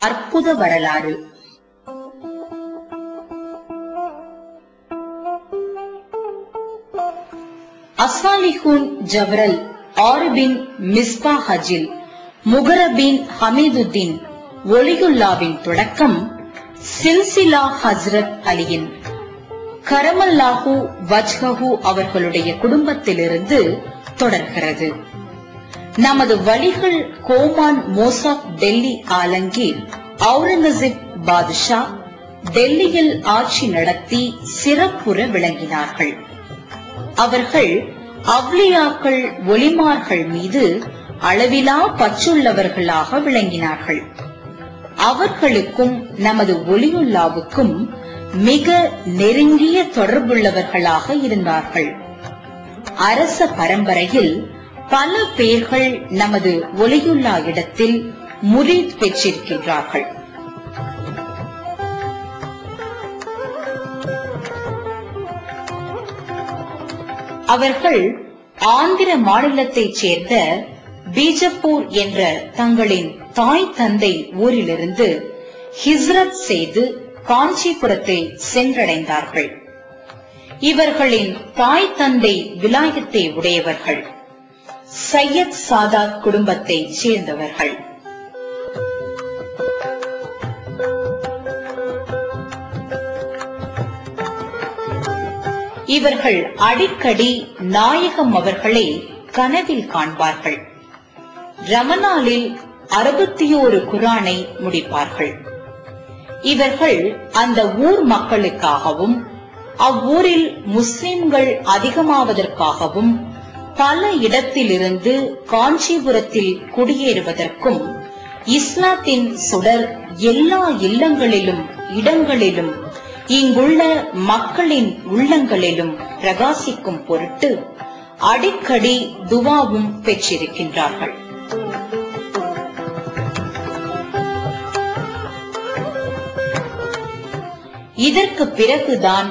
அற்புத வரலாறு அசாலிஹூன் ஜவரல் ஆரிபின் மிஸ்பா ஹஜில் முகரபின் ஹமீதுத்தீன் ஒலியுல்லாவின் தொடக்கம் சில்சிலா ஹஸ்ரத் அலியின் கரமல்லாஹு வஜ்ஹு அவர்களுடைய குடும்பத்திலிருந்து தொடர்கிறது நமது வழிகள் கோமான் மோசாப் டெல்லி ஆலங்கீர் அவுரங்கசீப் பாதுஷா டெல்லியில் ஆட்சி நடத்தி சிறப்புற விளங்கினார்கள் அவர்கள் அவ்லியாக்கள் ஒலிமார்கள் மீது அளவிலா பற்றுள்ளவர்களாக விளங்கினார்கள் அவர்களுக்கும் நமது ஒலியுல்லாவுக்கும் மிக நெருங்கிய தொடர்புள்ளவர்களாக இருந்தார்கள் அரச பரம்பரையில் பல பேர்கள் நமது ஒலியுல்லா இடத்தில் முரீத் பெற்றிருக்கின்றார்கள் அவர்கள் ஆந்திர மாநிலத்தைச் சேர்ந்த பீஜப்பூர் என்ற தங்களின் தாய் தந்தை ஊரிலிருந்து ஹிஸ்ரத் செய்து காஞ்சிபுரத்தை சென்றடைந்தார்கள் இவர்களின் தாய் தந்தை விலாயத்தை உடையவர்கள் சையத் சாதாத் குடும்பத்தைச் சேர்ந்தவர்கள் இவர்கள் அடிக்கடி நாயகம் அவர்களை கனவில் காண்பார்கள் ரமணாலில் அறுபத்தி ஓரு குரானை முடிப்பார்கள் இவர்கள் அந்த ஊர் மக்களுக்காகவும் அவ்வூரில் முஸ்லிம்கள் அதிகமாவதற்காகவும் பல இடத்திலிருந்து காஞ்சிபுரத்தில் குடியேறுவதற்கும் இஸ்லாத்தின் சுடர் எல்லா இல்லங்களிலும் இடங்களிலும் இங்குள்ள மக்களின் உள்ளங்களிலும் பிரகாசிக்கும் பொருட்டு அடிக்கடி துவாவும் பெற்றிருக்கின்றார்கள் இதற்கு பிறகுதான்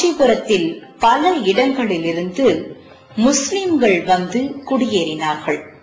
காஞ்சிபுரத்தில் பல இடங்களிலிருந்து முஸ்லிம்கள் வந்து குடியேறினார்கள்